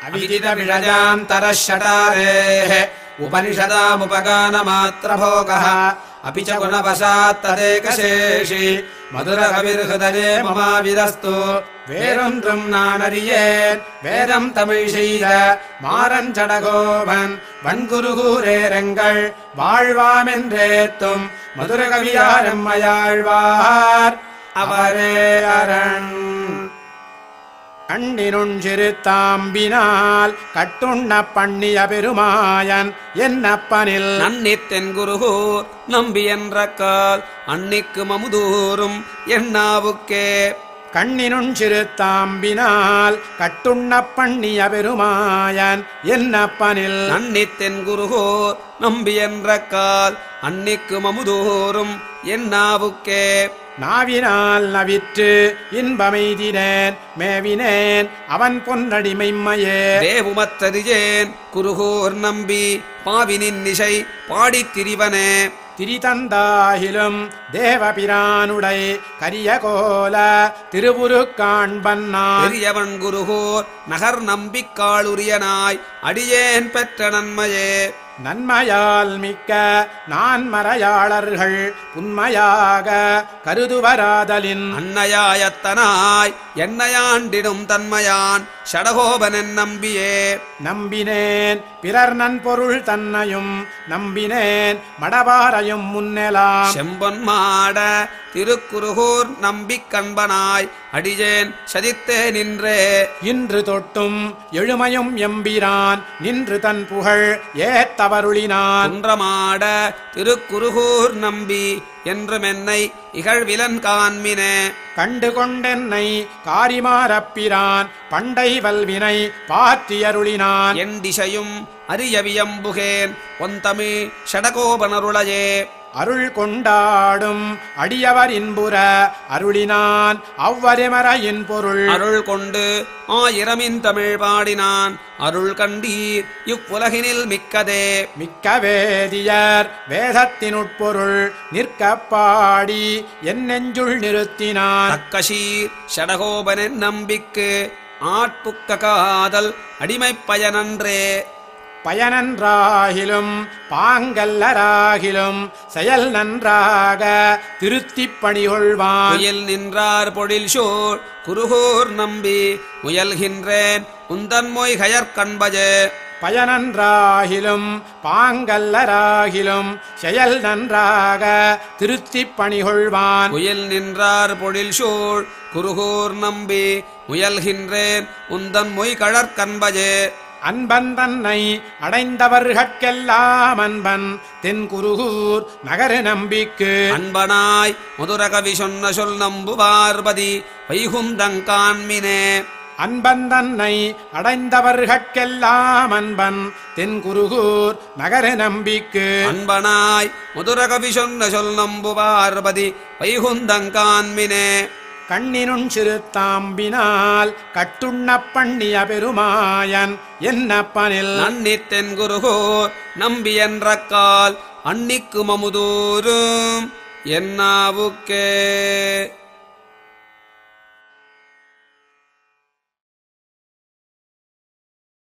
अविदितविषयान्तरः षटारेः उपनिषदामुपगानमात्रभोगः अपि च गुणवशात् तदेकशेषि மதுரகவிர்ஹதயே மமாவிரஸ்து வேறொன்றும் நான் அறியேன் வேதம் தமிழ் செய்த மாறஞ்சடகோபன் வன்குருகூரேரங்கள் வாழ்வாமென்றேத்தும் மதுரகவியாரம்மையாழ்வார் அவரே அரண் கண்ணினுண் சிறுத்தாம்பினால் கட்டுண்ண பண்ணிய பெருமாயன் என்னப்பனில் நன்னித்தென் குருகூர் நம்பி என்ற கால் அன்னிக்கு மமுதூரும் எண்ணாவுக்கே கண்ணினுண் சிறுத்தாம்பினால் கட்டுண்ண பண்ணிய பெருமாயன் என்னப்பனில் நன்னித்தென் குருகூர் நம்பி என்ற கால் அன்னிக்கு மமுதூரும் எண்ணாவுக்கே நாவினால் நவிற்று இன்பமெய்தினேன் மேவினேன் அவன் பொன்னடிமைம்மையே தேவுமத்தறியேன் குருகூர் நம்பி பாவினின் நிசை பாடித் திரிவனே திரிதந்தாகிலும் தேவபிரானுடை கரிய கோல திருவுருக்காண்பன்னான் பெரியவன் குருகூர் நகர் நம்பிக்காளுரியனாய் அடியேன் பெற்ற நன்மையே நன்மையால் மிக்க நான் மறையாளர்கள் உண்மையாக கருதுவராதலின் அன்னையாயத்தனாய் என்னையாண்டிடும் தன்மையான் ஷடகோபனன் நம்பியே நம்பினேன் பிறர் நன்பொருள் தன்னையும் நம்பினேன் மடபாரையும் முன்னெலாம் செம்பொன் மாட திருக்குருகூர் நம்பிக் கண்பனாய் அடியேன் சதித்தே நின்றே இன்று தொட்டும் எழுமையும் எம்பிரான் நின்று தன் புகழ் ஏத்தவருளினான் குன்றமாட திருக்குருகூர் நம்பி என்றும் என்னை இகழ்விலன் காண்மினே கண்டு கொண்டென்னை காரிமாரப்பிரான் பண்டை வல்வினை பாற்றியருளினான் என் திசையும் அரியவியம்புகேன் பொந்தமிழ் ஷடகோபனருளையே அருள் கொண்டாடும் அடியவர் இன்புற அருளினான் அவ்வரிமறையின் பொருள் அருள் கொண்டு ஆயிரமின் தமிழ் பாடினான் அருள் கண்டீர் இவ்வுலகினில் மிக்கதே மிக்க வேதியர் வேதத்தினுட்பொருள் நிற்கப் பாடி என் நெஞ்சுள் நிறுத்தினான் தக்கஷீர் ஷடகோபனின் நம்பிக்கு ஆட்புக்க காதல் அடிமைப் பயனன்றே பயனன்றாகிலும் பாங்கல்லராகிலும் செயல் நன்றாக திருத்திப் பணிகொள்வான் முயல் நின்றார் பொழில் சோழ் குருகூர் நம்பி முயல்கின்றேன் உந்தன் மொய் கயற்கண்பஜே பயனன்றாகிலும் பாங்கல்லராகிலும் செயல் நன்றாக திருத்திப் பணிகொள்வான் முயல் நின்றார் பொழில் சூழ் குருகூர் நம்பி முயல்கின்றேன் உந்தன் மொய் கழற்கண்பஜே அன்பன் தன்னை அடைந்தவர்கட்கெல்லாம் அன்பன் தென் குருகூர் நகர நம்பிக்கு அன்பனாய் முதுரகவி சொன்ன சொல் நம்புவார்பதி வைகுந்தங்கான்மினே அன்பன் தன்னை அடைந்தவர்கட்கெல்லாம் அன்பன் தென் குருகூர் நகர நம்பிக்கு அன்பனாய் முதுரகவி சொன்ன சொல் நம்புவார்பதி வைகுந்தங்கான்மினே கண்ணினுண் சிறுத்தாம்பினால் கட்டுண்ணப் பண்ணிய பெருமாயன் என்னப்பனில் நன்னித்தென் குருகூர் நம்பி என்ற கால் அன்னிக்கு மமுதூரும் என்னாவுக்கே